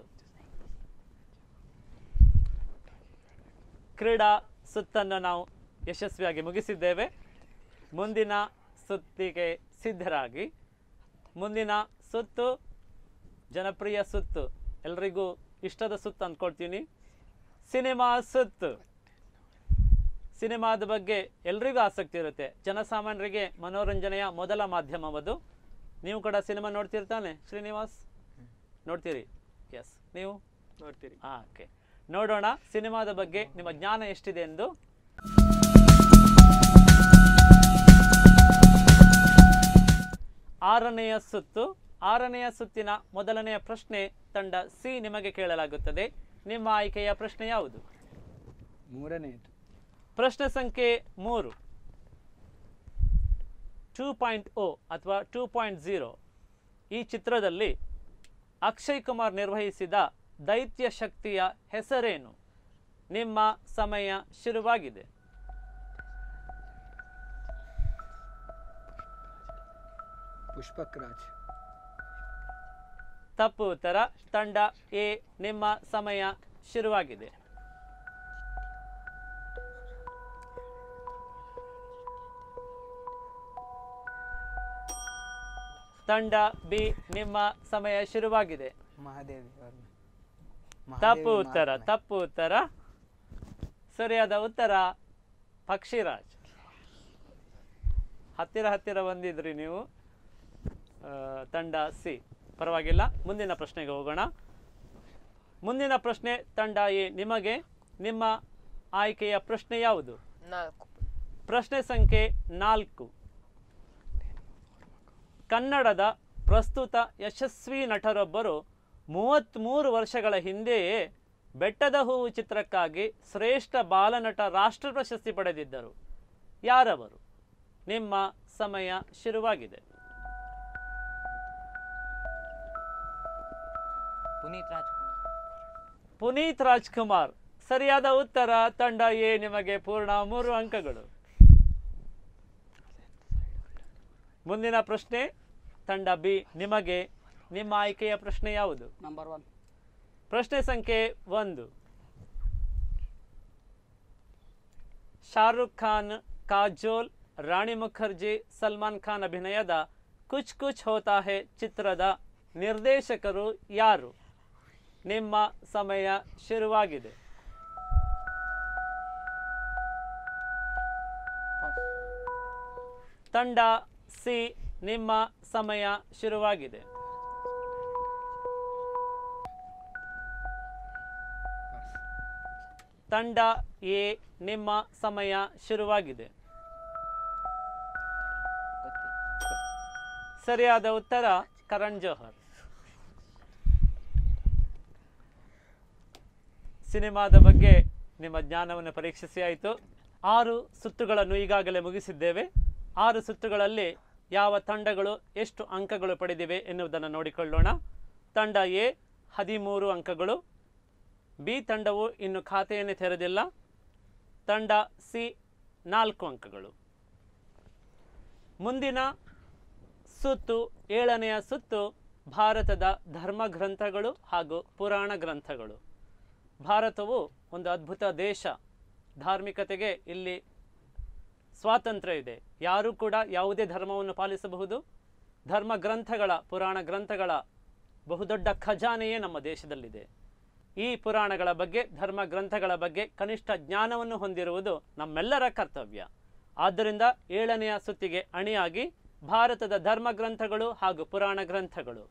ಕ್ರೀಡಾ ಸುತ್ತನ್ನು ನಾವು ಯಶಸ್ವಿಯಾಗಿ ಮುಗಿಸಿದ್ದೇವೆ ಮುಂದಿನ ಸುತ್ತಿಗೆ ಸಿದ್ಧರಾಗಿ ಮುಂದಿನ ಸುತ್ತು ಜನಪ್ರಿಯ ಸುತ್ತು ಎಲ್ರಿಗೂ ಇಷ್ಟದ ಸುತ್ತು ಅಂದ್ಕೊಳ್ತೀನಿ ಸಿನಿಮಾ ಸುತ್ತು ಸಿನಿಮಾದ ಬಗ್ಗೆ ಎಲ್ರಿಗೂ ಆಸಕ್ತಿ ಇರುತ್ತೆ ಜನಸಾಮಾನ್ಯರಿಗೆ ಮನೋರಂಜನೆಯ ಮೊದಲ ಮಾಧ್ಯಮವದು ನೀವು ಕೂಡ ಸಿನಿಮಾ ನೋಡ್ತಿರ್ತಾನೆ ಶ್ರೀನಿವಾಸ್ ನೋಡ್ತೀರಿ ಎಸ್ ನೀವು ನೋಡ್ತೀರಿ ಹಾಂ ಓಕೆ ನೋಡೋಣ ಸಿನಿಮಾದ ಬಗ್ಗೆ ನಿಮ್ಮ ಜ್ಞಾನ ಎಷ್ಟಿದೆ ಎಂದು ಆರನೆಯ ಸುತ್ತು ಆರನೆಯ ಸುತ್ತಿನ ಮೊದಲನೆಯ ಪ್ರಶ್ನೆ ತಂಡ ಸಿ ನಿಮಗೆ ಕೇಳಲಾಗುತ್ತದೆ ನಿಮ್ಮ ಆಯ್ಕೆಯ ಪ್ರಶ್ನೆ ಯಾವುದು ಮೂರನೆಯದು ಪ್ರಶ್ನೆ ಸಂಖ್ಯೆ ಮೂರು ಟೂ ಪಾಯಿಂಟ್ ಓ ಅಥವಾ ಟೂ ಪಾಯಿಂಟ್ ಝೀರೋ ಈ ಚಿತ್ರದಲ್ಲಿ ಅಕ್ಷಯ್ ಕುಮಾರ್ ನಿರ್ವಹಿಸಿದ ದೈತ್ಯ ಶಕ್ತಿಯ ಹೆಸರೇನು ನಿಮ್ಮ ಸಮಯ ಶುರುವಾಗಿದೆ ಪುಷ್ಪಕ್ ರಾಜ್ ತಪ್ಪು ಉತ್ತರ ತಂಡ ಎ ನಿಮ್ಮ ಸಮಯ ಶುರುವಾಗಿದೆ ತಂಡ ಬಿ ನಿಮ್ಮ ಸಮಯ ಶುರುವಾಗಿದೆ ಮಹಾದೇವಿ ಅವ್ರನ್ನ ತಪ್ಪು ಉತ್ತರ ತಪ್ಪು ಉತ್ತರ ಸರಿಯಾದ ಉತ್ತರ ಪಕ್ಷಿರಾಜ್ ಹತ್ತಿರ ಹತ್ತಿರ ಬಂದಿದ್ರಿ ನೀವು ಆ, ತಂಡ ಸಿ ಪರವಾಗಿಲ್ಲ ಮುಂದಿನ ಪ್ರಶ್ನೆಗೆ ಹೋಗೋಣ ಮುಂದಿನ ಪ್ರಶ್ನೆ ತಂಡ ಎ ನಿಮಗೆ ನಿಮ್ಮ ಆಯ್ಕೆಯ ಪ್ರಶ್ನೆ ಯಾವುದು ನಾಲ್ಕು ಪ್ರಶ್ನೆ ಸಂಖ್ಯೆ ನಾಲ್ಕು ಕನ್ನಡದ ಪ್ರಸ್ತುತ ಯಶಸ್ವಿ ನಟರೊಬ್ಬರು ಮೂವತ್ತ್ಮೂರು ವರ್ಷಗಳ ಹಿಂದೆಯೇ ಬೆಟ್ಟದ ಹೂವು ಚಿತ್ರಕ್ಕಾಗಿ ಶ್ರೇಷ್ಠ ಬಾಲನಟ ರಾಷ್ಟ್ರ ಪ್ರಶಸ್ತಿ ಪಡೆದಿದ್ದರು ಯಾರವರು ನಿಮ್ಮ ಸಮಯ ಶುರುವಾಗಿದೆ ಪುನೀತ್ ರಾಜ್ಕುಮಾರ್ ಪುನೀತ್ ರಾಜ್ಕುಮಾರ್ ಸರಿಯಾದ ಉತ್ತರ ತಂಡ ಎ ನಿಮಗೆ ಪೂರ್ಣ ಮೂರು ಅಂಕಗಳು ಮುಂದಿನ ಪ್ರಶ್ನೆ ತಂಡ ಬಿ ನಿಮಗೆ ನಿಮ್ಮ ಆಯ್ಕೆಯ ಪ್ರಶ್ನೆ ಯಾವುದು ನಂಬರ್ ಒನ್ ಪ್ರಶ್ನೆ ಸಂಖ್ಯೆ ಒಂದು ಶಾರುಖ್ ಖಾನ್ ಕಾಜೋಲ್ ರಾಣಿ ಮುಖರ್ಜಿ ಸಲ್ಮಾನ್ ಖಾನ್ ಅಭಿನಯದ ಕುಚ್ ಕುಚ್ ಹೋತಾ ಹೇ ಚಿತ್ರದ ನಿರ್ದೇಶಕರು ಯಾರು ನಿಮ್ಮ ಸಮಯ ಶುರುವಾಗಿದೆ ತಂಡ ಸಿ ನಿಮ್ಮ ಸಮಯ ಶುರುವಾಗಿದೆ ತಂಡ ಎ ನಿಮ್ಮ ಸಮಯ ಶುರುವಾಗಿದೆ ಸರಿಯಾದ ಉತ್ತರ ಕರಣ್ ಜೋಹರ್ ಸಿನಿಮಾದ ಬಗ್ಗೆ ನಿಮ್ಮ ಜ್ಞಾನವನ್ನು ಪರೀಕ್ಷಿಸಿ ಆಯಿತು ಆರು ಸುತ್ತುಗಳನ್ನು ಈಗಾಗಲೇ ಮುಗಿಸಿದ್ದೇವೆ ಆರು ಸುತ್ತುಗಳಲ್ಲಿ ಯಾವ ತಂಡಗಳು ಎಷ್ಟು ಅಂಕಗಳು ಪಡೆದಿವೆ ಎನ್ನುವುದನ್ನು ನೋಡಿಕೊಳ್ಳೋಣ ತಂಡ ಎ ಹದಿಮೂರು ಅಂಕಗಳು ಬಿ ತಂಡವು ಇನ್ನು ಖಾತೆಯನ್ನು ತೆರೆದಿಲ್ಲ ತಂಡ ಸಿ ನಾಲ್ಕು ಅಂಕಗಳು ಮುಂದಿನ ಸುತ್ತು ಏಳನೆಯ ಸುತ್ತು ಭಾರತದ ಧರ್ಮ ಗ್ರಂಥಗಳು ಹಾಗೂ ಪುರಾಣ ಗ್ರಂಥಗಳು ಭಾರತವು ಒಂದು ಅದ್ಭುತ ದೇಶ ಧಾರ್ಮಿಕತೆಗೆ ಇಲ್ಲಿ ಸ್ವಾತಂತ್ರ್ಯ ಇದೆ ಯಾರೂ ಕೂಡ ಯಾವುದೇ ಧರ್ಮವನ್ನು ಪಾಲಿಸಬಹುದು ಧರ್ಮ ಗ್ರಂಥಗಳ ಪುರಾಣ ಗ್ರಂಥಗಳ ಬಹುದೊಡ್ಡ ಖಜಾನೆಯೇ ನಮ್ಮ ದೇಶದಲ್ಲಿದೆ ಈ ಪುರಾಣಗಳ ಬಗ್ಗೆ ಧರ್ಮ ಗ್ರಂಥಗಳ ಬಗ್ಗೆ ಕನಿಷ್ಠ ಜ್ಞಾನವನ್ನು ಹೊಂದಿರುವುದು ನಮ್ಮೆಲ್ಲರ ಕರ್ತವ್ಯ ಆದ್ದರಿಂದ ಏಳನೆಯ ಸುತ್ತಿಗೆ ಅಣಿಯಾಗಿ ಭಾರತದ ಧರ್ಮ ಗ್ರಂಥಗಳು ಹಾಗೂ ಪುರಾಣ ಗ್ರಂಥಗಳು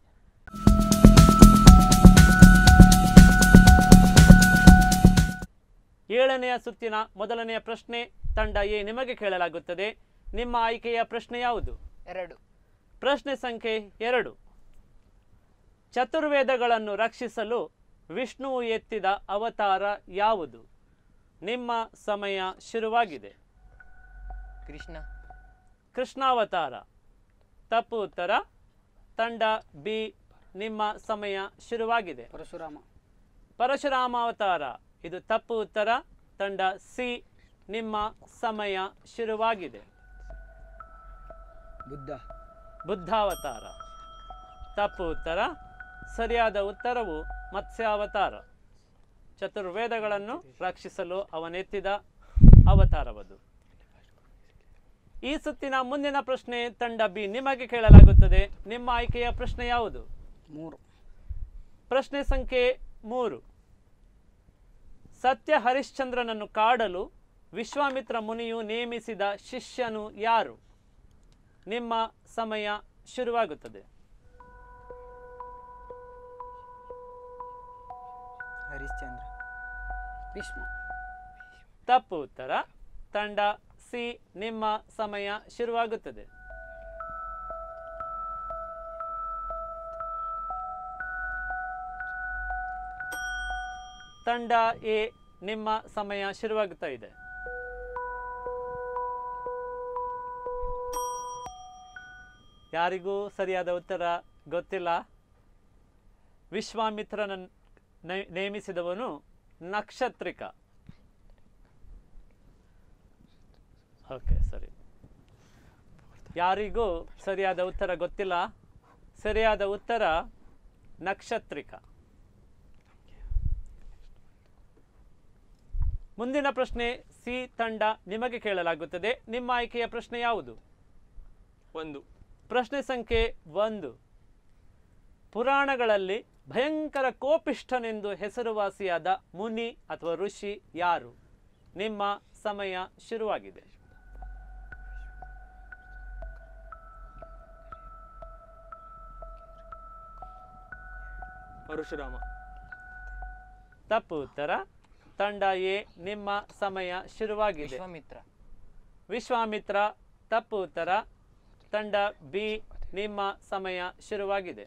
ಏಳನೆಯ ಸುತ್ತಿನ ಮೊದಲನೆಯ ಪ್ರಶ್ನೆ ತಂಡ ಎ ನಿಮಗೆ ಕೇಳಲಾಗುತ್ತದೆ ನಿಮ್ಮ ಆಯ್ಕೆಯ ಪ್ರಶ್ನೆ ಯಾವುದು ಎರಡು ಪ್ರಶ್ನೆ ಸಂಖ್ಯೆ ಎರಡು ಚತುರ್ವೇದಗಳನ್ನು ರಕ್ಷಿಸಲು ವಿಷ್ಣುವು ಎತ್ತಿದ ಅವತಾರ ಯಾವುದು ನಿಮ್ಮ ಸಮಯ ಶುರುವಾಗಿದೆ ಕೃಷ್ಣ ಕೃಷ್ಣಾವತಾರ ತಪ್ಪು ಉತ್ತರ ತಂಡ ಬಿ ನಿಮ್ಮ ಸಮಯ ಶುರುವಾಗಿದೆ ಪರಶುರಾಮ ಪರಶುರಾಮಾವತಾರ ಇದು ತಪ್ಪು ಉತ್ತರ ತಂಡ ಸಿ ನಿಮ್ಮ ಸಮಯ ಶುರುವಾಗಿದೆ ಬುದ್ಧ ಬುದ್ಧಾವತಾರ ತಪ್ಪು ಉತ್ತರ ಸರಿಯಾದ ಉತ್ತರವು ಮತ್ಸ್ಯಾವತಾರ ಚತುರ್ವೇದಗಳನ್ನು ರಕ್ಷಿಸಲು ಅವನೆತ್ತಿದ ಅವತಾರವದು ಈ ಸುತ್ತಿನ ಮುಂದಿನ ಪ್ರಶ್ನೆ ತಂಡ ಬಿ ನಿಮಗೆ ಕೇಳಲಾಗುತ್ತದೆ ನಿಮ್ಮ ಆಯ್ಕೆಯ ಪ್ರಶ್ನೆ ಯಾವುದು ಮೂರು ಪ್ರಶ್ನೆ ಸಂಖ್ಯೆ ಮೂರು ಸತ್ಯ ಹರಿಶ್ಚಂದ್ರನನ್ನು ಕಾಡಲು ವಿಶ್ವಾಮಿತ್ರ ಮುನಿಯು ನೇಮಿಸಿದ ಶಿಷ್ಯನು ಯಾರು ನಿಮ್ಮ ಸಮಯ ಶುರುವಾಗುತ್ತದೆ ಹರಿಶ್ಚಂದ್ರ ಭೀಷ್ಮ ತಪ್ಪು ಉತ್ತರ ತಂಡ ಸಿ ನಿಮ್ಮ ಸಮಯ ಶುರುವಾಗುತ್ತದೆ ತಂಡ ಎ ನಿಮ್ಮ ಸಮಯ ಶುರುವಾಗುತ್ತಾ ಇದೆ ಯಾರಿಗೂ ಸರಿಯಾದ ಉತ್ತರ ಗೊತ್ತಿಲ್ಲ ವಿಶ್ವಾಮಿತ್ರನ ನೇ- ನೇಮಿಸಿದವನು ನಕ್ಷತ್ರಿಕ ಓಕೆ ಸರಿ ಯಾರಿಗೂ ಸರಿಯಾದ ಉತ್ತರ ಗೊತ್ತಿಲ್ಲ ಸರಿಯಾದ ಉತ್ತರ ನಕ್ಷತ್ರಿಕ ಮುಂದಿನ ಪ್ರಶ್ನೆ ಸಿ ತಂಡ ನಿಮಗೆ ಕೇಳಲಾಗುತ್ತದೆ ನಿಮ್ಮ ಆಯ್ಕೆಯ ಪ್ರಶ್ನೆ ಯಾವುದು ಒಂದು ಪ್ರಶ್ನೆ ಸಂಖ್ಯೆ ಒಂದು ಪುರಾಣಗಳಲ್ಲಿ ಭಯಂಕರ ಕೋಪಿಷ್ಠನೆಂದು ಹೆಸರುವಾಸಿಯಾದ ಮುನಿ ಅಥವಾ ಋಷಿ ಯಾರು ನಿಮ್ಮ ಸಮಯ ಶುರುವಾಗಿದೆ ಪರಶುರಾಮ ತಪ್ಪು ಉತ್ತರ ತಂಡ ಎ ನಿಮ್ಮ ಸಮಯ ಶುರುವಾಗಿದೆ ವಿಶ್ವಾಮಿತ್ರ ವಿಶ್ವಾಮಿತ್ರ ತಪ್ಪು ಉತ್ತರ ತಂಡ ಬಿ ನಿಮ್ಮ ಸಮಯ ಶುರುವಾಗಿದೆ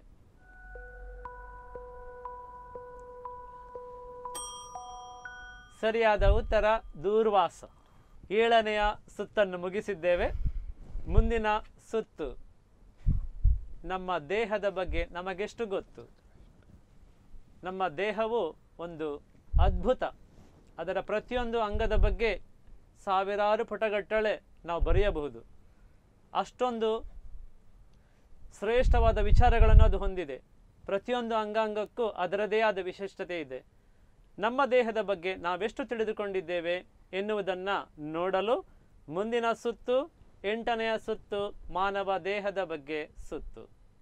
ಸರಿಯಾದ ಉತ್ತರ ದೂರ್ವಾಸ ಏಳನೆಯ ಸುತ್ತನ್ನು ಮುಗಿಸಿದ್ದೇವೆ ಮುಂದಿನ ಸುತ್ತು ನಮ್ಮ ದೇಹದ ಬಗ್ಗೆ ನಮಗೆಷ್ಟು ಗೊತ್ತು ನಮ್ಮ ದೇಹವು ಒಂದು ಅದ್ಭುತ ಅದರ ಪ್ರತಿಯೊಂದು ಅಂಗದ ಬಗ್ಗೆ ಸಾವಿರಾರು ಪುಟಗಟ್ಟಲೆ ನಾವು ಬರೆಯಬಹುದು ಅಷ್ಟೊಂದು ಶ್ರೇಷ್ಠವಾದ ವಿಚಾರಗಳನ್ನು ಅದು ಹೊಂದಿದೆ ಪ್ರತಿಯೊಂದು ಅಂಗಾಂಗಕ್ಕೂ ಅದರದೇ ಆದ ವಿಶಿಷ್ಟತೆ ಇದೆ ನಮ್ಮ ದೇಹದ ಬಗ್ಗೆ ನಾವೆಷ್ಟು ತಿಳಿದುಕೊಂಡಿದ್ದೇವೆ ಎನ್ನುವುದನ್ನು ನೋಡಲು ಮುಂದಿನ ಸುತ್ತು ಎಂಟನೆಯ ಸುತ್ತು ಮಾನವ ದೇಹದ ಬಗ್ಗೆ ಸುತ್ತು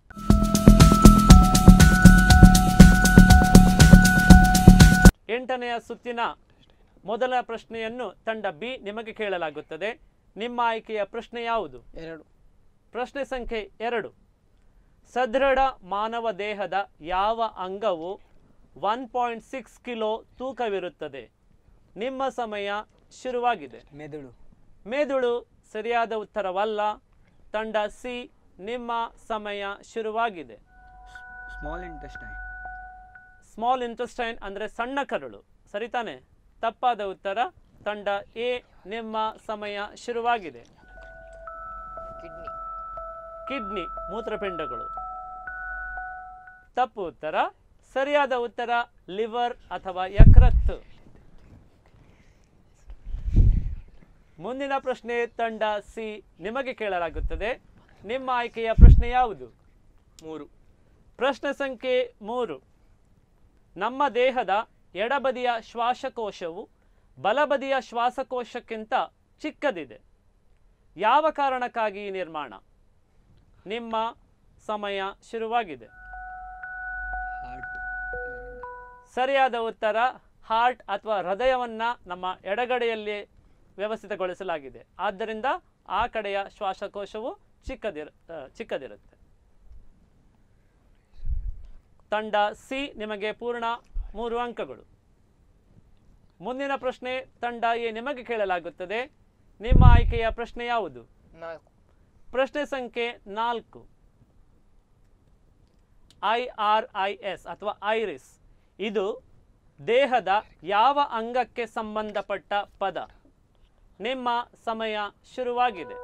ಎಂಟನೆಯ ಸುತ್ತಿನ ಮೊದಲ ಪ್ರಶ್ನೆಯನ್ನು ತಂಡ ಬಿ ನಿಮಗೆ ಕೇಳಲಾಗುತ್ತದೆ ನಿಮ್ಮ ಆಯ್ಕೆಯ ಪ್ರಶ್ನೆ ಯಾವುದು ಎರಡು ಪ್ರಶ್ನೆ ಸಂಖ್ಯೆ ಎರಡು ಸದೃಢ ಮಾನವ ದೇಹದ ಯಾವ ಅಂಗವು ಒನ್ ಪಾಯಿಂಟ್ ಸಿಕ್ಸ್ ಕಿಲೋ ತೂಕವಿರುತ್ತದೆ ನಿಮ್ಮ ಸಮಯ ಶುರುವಾಗಿದೆ ಮೆದುಳು ಮೇದುಳು ಸರಿಯಾದ ಉತ್ತರವಲ್ಲ ತಂಡ ಸಿ ನಿಮ್ಮ ಸಮಯ ಶುರುವಾಗಿದೆ ಸ್ಮಾಲ್ ಇಂಟೆಸ್ಟೈನ್ ಸ್ಮಾಲ್ ಇಂಟೆಸ್ಟೈನ್ ಅಂದರೆ ಸಣ್ಣ ಕರುಳು ಸರಿತಾನೆ ತಪ್ಪಾದ ಉತ್ತರ ತಂಡ ಎ ನಿಮ್ಮ ಸಮಯ ಶುರುವಾಗಿದೆ ಕಿಡ್ನಿ ಕಿಡ್ನಿ ಮೂತ್ರಪಿಂಡಗಳು ತಪ್ಪು ಉತ್ತರ ಸರಿಯಾದ ಉತ್ತರ ಲಿವರ್ ಅಥವಾ ಯಕೃತ್ತು ಮುಂದಿನ ಪ್ರಶ್ನೆ ತಂಡ ಸಿ ನಿಮಗೆ ಕೇಳಲಾಗುತ್ತದೆ ನಿಮ್ಮ ಆಯ್ಕೆಯ ಪ್ರಶ್ನೆ ಯಾವುದು ಮೂರು ಪ್ರಶ್ನೆ ಸಂಖ್ಯೆ ಮೂರು ನಮ್ಮ ದೇಹದ ಎಡಬದಿಯ ಶ್ವಾಸಕೋಶವು ಬಲಬದಿಯ ಶ್ವಾಸಕೋಶಕ್ಕಿಂತ ಚಿಕ್ಕದಿದೆ ಯಾವ ಕಾರಣಕ್ಕಾಗಿ ಈ ನಿರ್ಮಾಣ ನಿಮ್ಮ ಸಮಯ ಶುರುವಾಗಿದೆ ಹಾರ್ಟ್ ಸರಿಯಾದ ಉತ್ತರ ಹಾರ್ಟ್ ಅಥವಾ ಹೃದಯವನ್ನು ನಮ್ಮ ಎಡಗಡೆಯಲ್ಲಿ ವ್ಯವಸ್ಥಿತಗೊಳಿಸಲಾಗಿದೆ ಆದ್ದರಿಂದ ಆ ಕಡೆಯ ಶ್ವಾಸಕೋಶವು ಚಿಕ್ಕದಿರ ಆ, ಚಿಕ್ಕದಿರುತ್ತೆ ತಂಡ ಸಿ ನಿಮಗೆ ಪೂರ್ಣ ಮೂರು ಅಂಕಗಳು ಮುಂದಿನ ಪ್ರಶ್ನೆ ತಂಡ ಎ ನಿಮಗೆ ಕೇಳಲಾಗುತ್ತದೆ ನಿಮ್ಮ ಆಯ್ಕೆಯ ಪ್ರಶ್ನೆ ಯಾವುದು ನಾಲ್ಕು ಪ್ರಶ್ನೆ ಸಂಖ್ಯೆ ನಾಲ್ಕು ಐ ಆರ್ ಐ ಎಸ್ ಅಥವಾ ಐರಿಸ್ ಇದು ದೇಹದ ಯಾವ ಅಂಗಕ್ಕೆ ಸಂಬಂಧಪಟ್ಟ ಪದ ನಿಮ್ಮ ಸಮಯ ಶುರುವಾಗಿದೆ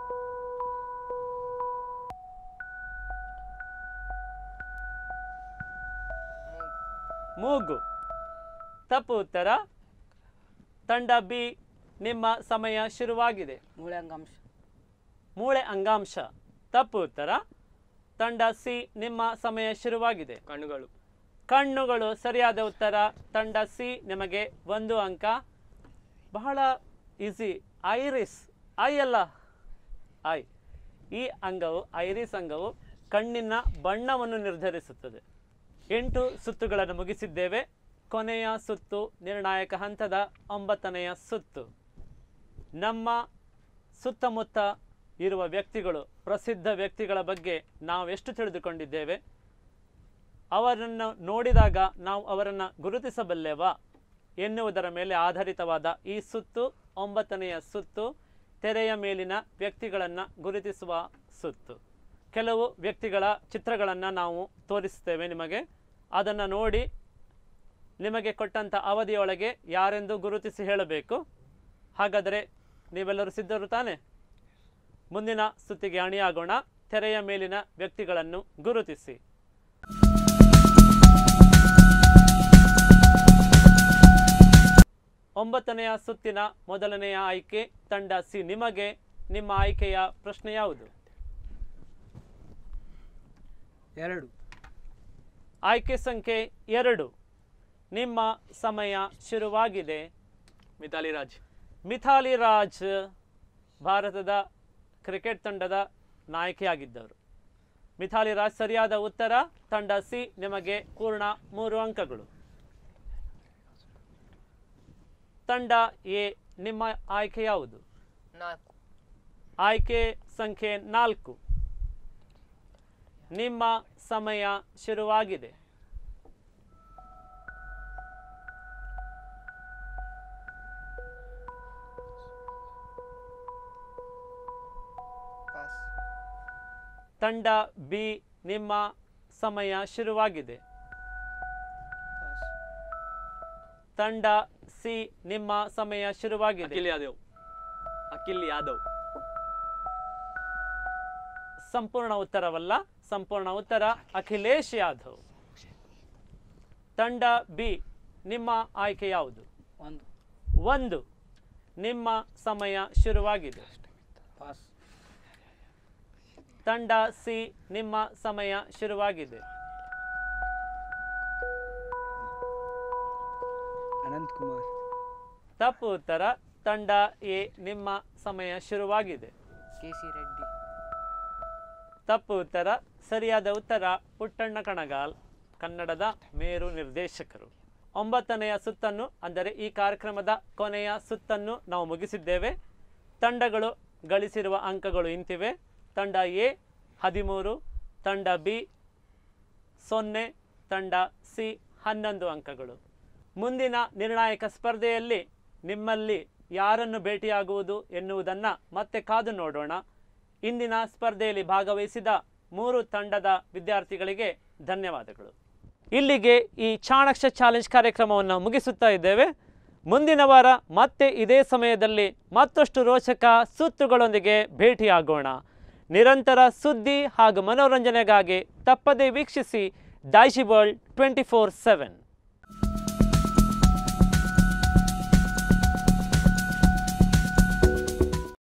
ಮೂಗು ಮೂಗು ತಪ್ಪು ಉತ್ತರ ತಂಡ ಬಿ ನಿಮ್ಮ ಸಮಯ ಶುರುವಾಗಿದೆ ಮೂಳೆ ಅಂಗಾಂಶ ಮೂಳೆ ಅಂಗಾಂಶ ತಪ್ಪು ಉತ್ತರ ತಂಡ ಸಿ ನಿಮ್ಮ ಸಮಯ ಶುರುವಾಗಿದೆ ಕಣ್ಣುಗಳು ಕಣ್ಣುಗಳು ಸರಿಯಾದ ಉತ್ತರ ತಂಡ ಸಿ ನಿಮಗೆ ಒಂದು ಅಂಕ ಬಹಳ ಈಸಿ ಐರಿಸ್ ಐ ಅಲ್ಲ ಐ ಈ ಅಂಗವು ಐರಿಸ್ ಅಂಗವು ಕಣ್ಣಿನ ಬಣ್ಣವನ್ನು ನಿರ್ಧರಿಸುತ್ತದೆ ಎಂಟು ಸುತ್ತುಗಳನ್ನು ಮುಗಿಸಿದ್ದೇವೆ ಕೊನೆಯ ಸುತ್ತು ನಿರ್ಣಾಯಕ ಹಂತದ ಒಂಬತ್ತನೆಯ ಸುತ್ತು ನಮ್ಮ ಸುತ್ತಮುತ್ತ ಇರುವ ವ್ಯಕ್ತಿಗಳು ಪ್ರಸಿದ್ಧ ವ್ಯಕ್ತಿಗಳ ಬಗ್ಗೆ ನಾವು ಎಷ್ಟು ತಿಳಿದುಕೊಂಡಿದ್ದೇವೆ ಅವರನ್ನು ನೋಡಿದಾಗ ನಾವು ಅವರನ್ನು ಗುರುತಿಸಬಲ್ಲೆವಾ ಎನ್ನುವುದರ ಮೇಲೆ ಆಧಾರಿತವಾದ ಈ ಸುತ್ತು ಒಂಬತ್ತನೆಯ ಸುತ್ತು ತೆರೆಯ ಮೇಲಿನ ವ್ಯಕ್ತಿಗಳನ್ನು ಗುರುತಿಸುವ ಸುತ್ತು ಕೆಲವು ವ್ಯಕ್ತಿಗಳ ಚಿತ್ರಗಳನ್ನು ನಾವು ತೋರಿಸ್ತೇವೆ ನಿಮಗೆ ಅದನ್ನು ನೋಡಿ ನಿಮಗೆ ಕೊಟ್ಟಂಥ ಅವಧಿಯೊಳಗೆ ಯಾರೆಂದು ಗುರುತಿಸಿ ಹೇಳಬೇಕು ಹಾಗಾದರೆ ನೀವೆಲ್ಲರೂ ಸಿದ್ಧರು ತಾನೆ ಮುಂದಿನ ಸುತ್ತಿಗೆ ಅಣಿಯಾಗೋಣ ತೆರೆಯ ಮೇಲಿನ ವ್ಯಕ್ತಿಗಳನ್ನು ಗುರುತಿಸಿ ಒಂಬತ್ತನೆಯ ಸುತ್ತಿನ ಮೊದಲನೆಯ ಆಯ್ಕೆ ತಂಡ ಸಿ ನಿಮಗೆ ನಿಮ್ಮ ಆಯ್ಕೆಯ ಪ್ರಶ್ನೆ ಯಾವುದು ಎರಡು ಆಯ್ಕೆ ಸಂಖ್ಯೆ ಎರಡು ನಿಮ್ಮ ಸಮಯ ಶುರುವಾಗಿದೆ ಮಿತಾಲಿ ರಾಜ್ ಮಿಥಾಲಿ ರಾಜ್ ಭಾರತದ ಕ್ರಿಕೆಟ್ ತಂಡದ ನಾಯಕಿಯಾಗಿದ್ದವರು ಮಿಥಾಲಿ ರಾಜ್ ಸರಿಯಾದ ಉತ್ತರ ತಂಡ ಸಿ ನಿಮಗೆ ಪೂರ್ಣ ಮೂರು ಅಂಕಗಳು ತಂಡ ಎ ನಿಮ್ಮ ಆಯ್ಕೆ ಯಾವುದು ನಾಲ್ಕು ಆಯ್ಕೆ ಸಂಖ್ಯೆ ನಾಲ್ಕು ನಿಮ್ಮ ಸಮಯ ಶುರುವಾಗಿದೆ ಪಾಸ್ ತಂಡ ಬಿ ನಿಮ್ಮ ಸಮಯ ಶುರುವಾಗಿದೆ ಪಾಸ್ ತಂಡ ಸಿ ನಿಮ್ಮ ಸಮಯ ಶುರುವಾಗಿದೆ ಅಖಿಲ್ ಯಾದವ್ ಅಖಿಲ್ ಯಾದವ್ ಸಂಪೂರ್ಣ ಉತ್ತರವಲ್ಲ ಸಂಪೂರ್ಣ ಉತ್ತರ ಅಖಿಲೇಶ್ ಯಾದವ್ ತಂಡ ಬಿ ನಿಮ್ಮ ಆಯ್ಕೆ ಯಾವುದು ಒಂದು ಒಂದು ನಿಮ್ಮ ಸಮಯ ಶುರುವಾಗಿದೆ ಪಾಸ್ ತಂಡ ಸಿ ನಿಮ್ಮ ಸಮಯ ಶುರುವಾಗಿದೆ ಅನಂತ್ ಕುಮಾರ್ ತಪ್ಪು ಉತ್ತರ ತಂಡ ಎ ನಿಮ್ಮ ಸಮಯ ಶುರುವಾಗಿದೆ ಕೆ ಸಿ ರೆಡ್ಡಿ ತಪ್ಪು ಉತ್ತರ ಸರಿಯಾದ ಉತ್ತರ ಪುಟ್ಟಣ್ಣ ಕಣಗಾಲ್ ಕನ್ನಡದ ಮೇರು ನಿರ್ದೇಶಕರು ಒಂಬತ್ತನೆಯ ಸುತ್ತನ್ನು ಅಂದರೆ ಈ ಕಾರ್ಯಕ್ರಮದ ಕೊನೆಯ ಸುತ್ತನ್ನು ನಾವು ಮುಗಿಸಿದ್ದೇವೆ ತಂಡಗಳು ಗಳಿಸಿರುವ ಅಂಕಗಳು ಇಂತಿವೆ ತಂಡ ಎ ಹದಿಮೂರು ತಂಡ ಬಿ ಸೊನ್ನೆ ತಂಡ ಸಿ ಹನ್ನೊಂದು ಅಂಕಗಳು ಮುಂದಿನ ನಿರ್ಣಾಯಕ ಸ್ಪರ್ಧೆಯಲ್ಲಿ ನಿಮ್ಮಲ್ಲಿ ಯಾರನ್ನು ಭೇಟಿಯಾಗುವುದು ಎನ್ನುವುದನ್ನು ಮತ್ತೆ ಕಾದು ನೋಡೋಣ ಇಂದಿನ ಸ್ಪರ್ಧೆಯಲ್ಲಿ ಭಾಗವಹಿಸಿದ ಮೂರು ತಂಡದ ವಿದ್ಯಾರ್ಥಿಗಳಿಗೆ ಧನ್ಯವಾದಗಳು ಇಲ್ಲಿಗೆ ಈ ಚಾಣಕ್ಷ ಚಾಲೆಂಜ್ ಕಾರ್ಯಕ್ರಮವನ್ನು ಮುಗಿಸುತ್ತಾ ಇದ್ದೇವೆ ಮುಂದಿನ ವಾರ ಮತ್ತೆ ಇದೇ ಸಮಯದಲ್ಲಿ ಮತ್ತಷ್ಟು ರೋಚಕ ಸುತ್ತುಗಳೊಂದಿಗೆ ಭೇಟಿಯಾಗೋಣ ನಿರಂತರ ಸುದ್ದಿ ಹಾಗೂ ಮನೋರಂಜನೆಗಾಗಿ ತಪ್ಪದೇ ವೀಕ್ಷಿಸಿ Daiji world twenty four seven